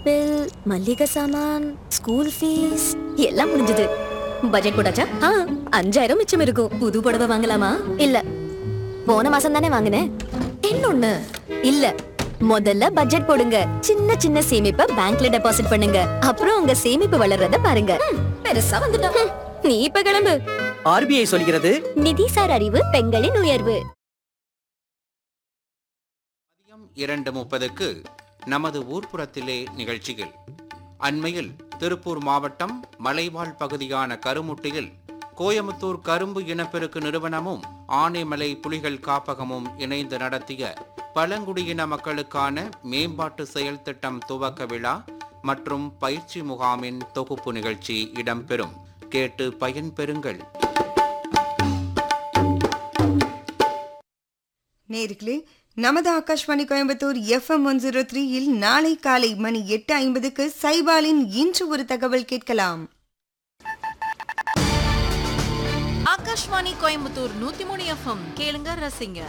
bill மல்லிகை சாமான் school fees எல்லாம் முடிஞ்சது பட்ஜெட் போட்டாச்சா ஆ அஞ்சாயிரம் மிச்சம் இருக்கும் புது புடவை வாங்கலாமா இல்ல போன மாசம் தானே வாங்கினேன் இன்னொன்னு இல்ல முதல்ல பட்ஜெட் போடுங்க சின்ன சின்ன சேமிப்பை பேங்க்ல டெபாசிட் பண்ணுங்க அப்புறம் உங்க சேமிப்பு வளர்றத பாருங்க ம், பெருசா வந்துட்டோம் ம், நீ இப்ப கிளம்பு ஆர்பிஐ சொல்கிறது நிதிசார் அறிவு பெண்களின் உயர்வு மதியம் இரண்டு முப்பதுக்கு நமது ஊர்ப்புறத்திலே நிகழ்ச்சியில் அண்மையில் திருப்பூர் மாவட்டம் மலைவாழ் பகுதியான கருமுட்டியில் கோயமுத்தூர் கரும்பு இனப்பெருக்கு நிறுவனமும் ஆனைமலை புலிகள் காப்பகமும் இணைந்து நடத்திய பழங்குடியின மக்களுக்கான மேம்பாட்டு செயல் திட்டம் துவக்க விழா மற்றும் பயிற்சி முகாமின் தொகுப்பு நிகழ்ச்சி இடம்பெறும் கேட்டு பயன்பெறுங்கள் நேர்களே நமது Akashvani Coimbatore FM one zero த்ரீயில் நாளை காலை மணி எட்டு ஐம்பதுக்கு சைபாலின் இன்று ஒரு தகவல் கேட்கலாம் ஆகாஷ்வாணி கோயம்புத்தூர் நூத்தி மூணு எஃப்எம் கேளுங்க ரசிங்க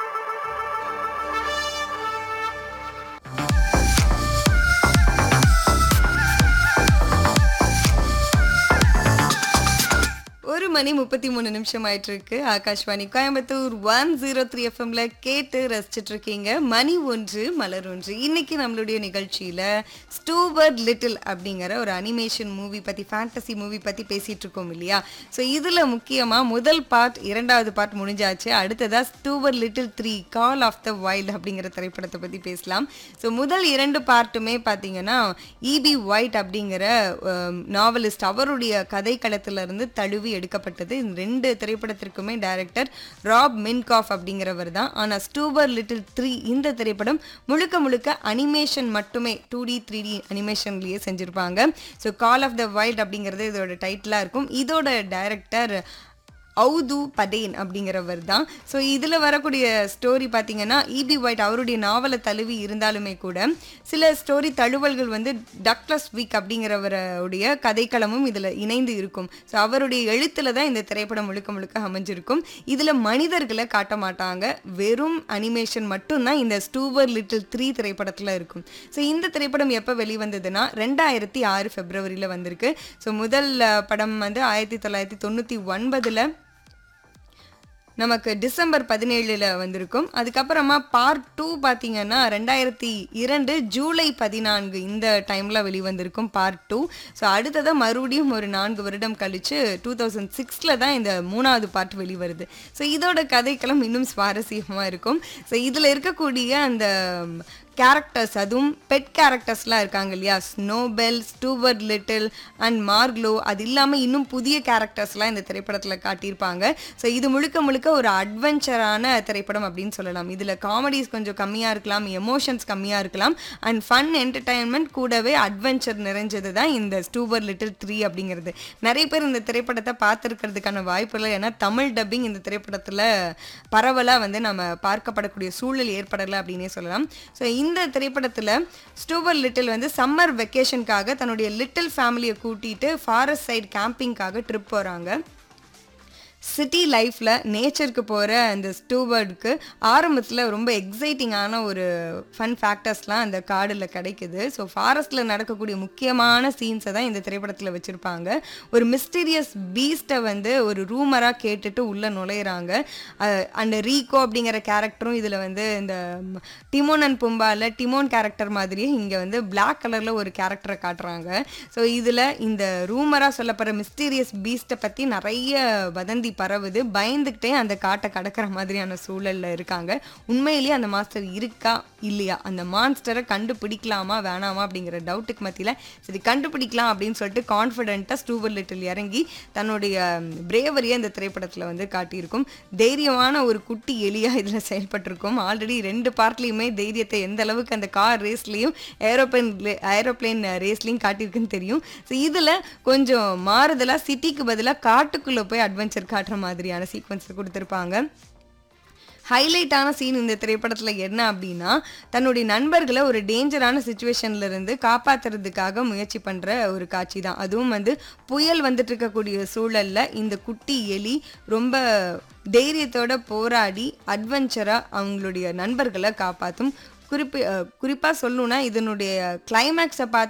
ஒரு மணி முப்பத்தி மூணு நிமிஷம் ஆயிட்டு இருக்கு Akashvani Coimbatore one zero three எஃப்எம்ல கேட்டு ரசிச்சிட்டு இருக்கீங்க மணி ஒன்று மலர் ஒன்று இன்னைக்கு நம்மளுடைய நிகழ்ச்சியில ஸ்டூபர்ட் லிட்டில் அப்படிங்கிற ஒரு அனிமேஷன் மூவி பத்தி ஃபேண்டசி மூவி பத்தி பேசிட்டு இருக்கோம் இல்லையா ஸோ இதுல முக்கியமா முதல் பார்ட் இரண்டாவது பார்ட் முடிஞ்சாச்சு அடுத்ததா Stuart Little three Call of the Wild அப்படிங்கிற திரைப்படத்தை பத்தி பேசலாம் ஸோ முதல் இரண்டு பார்ட்டுமே பார்த்தீங்கன்னா இபி ஒயிட் அப்படிங்கிற நாவலிஸ்ட் அவருடைய கதைக்களத்துல இருந்து தழுவி எடுக்கப்பட்டது இந்த ரெண்டு திரைப்படத்திற்குமே டைரக்டர் ராப் மின்காஃப் அப்படிங்கிறவர் தான் ஆனால் ஸ்டூபர் லிட்டில் த்ரீ இந்த திரைப்படம் முழுக்க முழுக்க அனிமேஷன் மட்டுமே டூ டி த்ரீ டி அனிமேஷன்லேயே செஞ்சுருப்பாங்க so Call of the Wild அப்படிங்கிறது இதோட டைட்டிலாக இருக்கும் இதோட டைரக்டர் ஔது பதேன் அப்படிங்கிறவர் தான் ஸோ இதில் வரக்கூடிய ஸ்டோரி பார்த்தீங்கன்னா இபி ஒயிட் அவருடைய நாவலை தழுவி இருந்தாலுமே கூட சில ஸ்டோரி தழுவல்கள் வந்து டக்ளஸ் வீக் அப்படிங்கிறவருடைய கதைக்களமும் இதில் இணைந்து இருக்கும் ஸோ அவருடைய எழுத்தில் தான் இந்த திரைப்படம் முழுக்க முழுக்க அமைஞ்சிருக்கும் இதில் மனிதர்களை காட்ட மாட்டாங்க வெறும் அனிமேஷன் மட்டும்தான் இந்த ஸ்டூவர் லிட்டில் த்ரீ திரைப்படத்தில் இருக்கும் ஸோ இந்த திரைப்படம் எப்போ வெளிவந்ததுன்னா ரெண்டாயிரத்தி ஆறு ஃபெப்ரவரியில் வந்திருக்கு ஸோ முதல் அஹ், படம் வந்து ஆயிரத்தி தொள்ளாயிரத்தி தொண்ணூற்றி ஒன்பதில் நமக்கு டிசம்பர் பதினேழுல வந்திருக்கும் அதுக்கப்புறமா பார்ட் டூ பார்த்தீங்கன்னா ரெண்டாயிரத்தி இரண்டு ஜூலை பதினான்கு இந்த டைமில் வெளிவந்திருக்கும் பார்ட் டூ ஸோ அடுத்ததாக மறுபடியும் ஒரு நான்கு வருடம் கழிச்சு டூ தௌசண்ட் சிக்ஸில் தான் இந்த மூணாவது பார்ட் வெளிவருது ஸோ இதோட கதைக்களம் இன்னும் சுவாரஸ்யமாக இருக்கும் ஸோ இதில் இருக்கக்கூடிய அந்த கேரக்டர்ஸ் அதுவும் பெட் கேரக்டர்ஸ்லாம் இருக்காங்க இல்லையா Snowbell Stuart Little and Margalo அது இல்லாமல் இன்னும் புதிய கேரக்டர்ஸ்லாம் இந்த திரைப்படத்தில் காட்டியிருப்பாங்க ஸோ இது முழுக்க முழுக்க ஒரு அட்வென்ச்சரான திரைப்படம் அப்படின்னு சொல்லலாம் இதில் காமெடிஸ் கொஞ்சம் கம்மியாக இருக்கலாம் எமோஷன்ஸ் கம்மியாக இருக்கலாம் அண்ட் ஃபன் என்டர்டைன்மெண்ட் கூடவே அட்வென்ச்சர் நிறைஞ்சது தான் இந்த ஸ்டூவர் லிட்டில் த்ரீ அப்படிங்கிறது நிறைய பேர் இந்த திரைப்படத்தை பார்த்துருக்கிறதுக்கான வாய்ப்பு இல்லை ஏன்னா தமிழ் டப்பிங் இந்த திரைப்படத்தில் பரவலாக வந்து நம்ம பார்க்கப்படக்கூடிய சூழல் ஏற்படலை அப்படின்னே சொல்லலாம் ஸோ இந்த திரைப்படத்தில் ஸ்டூவர் லிட்டில் வந்து சம்மர் வெக்கேஷனுக்காக தன்னுடைய லிட்டில் ஃபேமிலியை கூட்டிட்டு ஃபாரஸ்ட் சைடு கேம்பிங்காக ட்ரிப் போகிறாங்க சிட்டி லைஃப்பில் நேச்சருக்கு போகிற அந்த ஸ்டூவர்டுக்கு ஆரம்பத்தில் ரொம்ப எக்ஸைட்டிங்கான ஒரு ஃபன் ஃபேக்டர்ஸ்லாம் அந்த காடில் கிடைக்குது ஸோ ஃபாரஸ்ட்டில் நடக்கக்கூடிய முக்கியமான சீன்ஸை தான் இந்த திரைப்படத்தில் வச்சுருப்பாங்க ஒரு மிஸ்டீரியஸ் பீஸ்ட்டை வந்து ஒரு ரூமராக கேட்டுட்டு உள்ளே நுழையிறாங்க அந்த ரீகோ அப்படிங்கிற கேரக்டரும் இதில் வந்து இந்த ம், டிமோன் அண்ட் பும்பாவில் டிமோன் கேரக்டர் மாதிரியே இங்கே வந்து Black கலரில் ஒரு கேரக்டரை காட்டுறாங்க ஸோ இதில் இந்த ரூமராக சொல்லப்படுற மிஸ்டீரியஸ் பீஸ்ட்டை பற்றி நிறைய வதந்தி பரவுது பயந்துக்கிட்டே அந்த காட்டை கடக்கிற மாதிரியான சூழல்ல இருக்காங்க உண்மையிலேயே அந்த மாஸ்டர் இருக்கா இல்லையா அந்த மான்ஸ்டரை கண்டுபிடிக்கலாமா வேணாமா அப்படிங்கிற டவுட்டுக்கு மத்தியில் சரி கண்டுபிடிக்கலாம் அப்படின்னு சொல்லிட்டு கான்ஃபிடென்ட்டாக ஸ்டூவர் லிட்டில் இறங்கி தன்னுடைய பிரேவரியை இந்த திரைப்படத்தில் வந்து காட்டியிருக்கும் தைரியமான ஒரு குட்டி எலியா இதில் செயல்பட்டிருக்கும் ஆல்ரெடி ரெண்டு பார்ட்லேயுமே தைரியத்தை எந்த அளவுக்கு அந்த கார் ரேஸ்லேயும் ஏரோப்ளேன் ஏரோப்ளேன் ரேஸ்லையும் காட்டியிருக்குன்னு தெரியும் ஸோ இதில் கொஞ்சம் மாறுதலாக சிட்டிக்கு பதிலாக காட்டுக்குள்ளே போய் அட்வென்ச்சர் காட்டுற மாதிரியான சீக்வன்ஸ் கொடுத்துருப்பாங்க ஹைலைட்டான சீன் இந்த திரைப்படத்தில் என்ன அப்படின்னா தன்னுடைய நண்பர்களை ஒரு டேஞ்சரான சுச்சுவேஷன்ல இருந்து காப்பாத்துறதுக்காக முயற்சி பண்ணுற ஒரு காட்சி தான் அதுவும் வந்து புயல் வந்துட்டு இருக்கக்கூடிய சூழல்ல இந்த குட்டி எலி ரொம்ப தைரியத்தோட போராடி அட்வென்ச்சராக அவங்களுடைய நண்பர்களை காப்பாற்றும் குறிப்பு குறிப்பாக சொல்லணும்னா இதனுடைய கிளைமேக்ஸை பார்த்து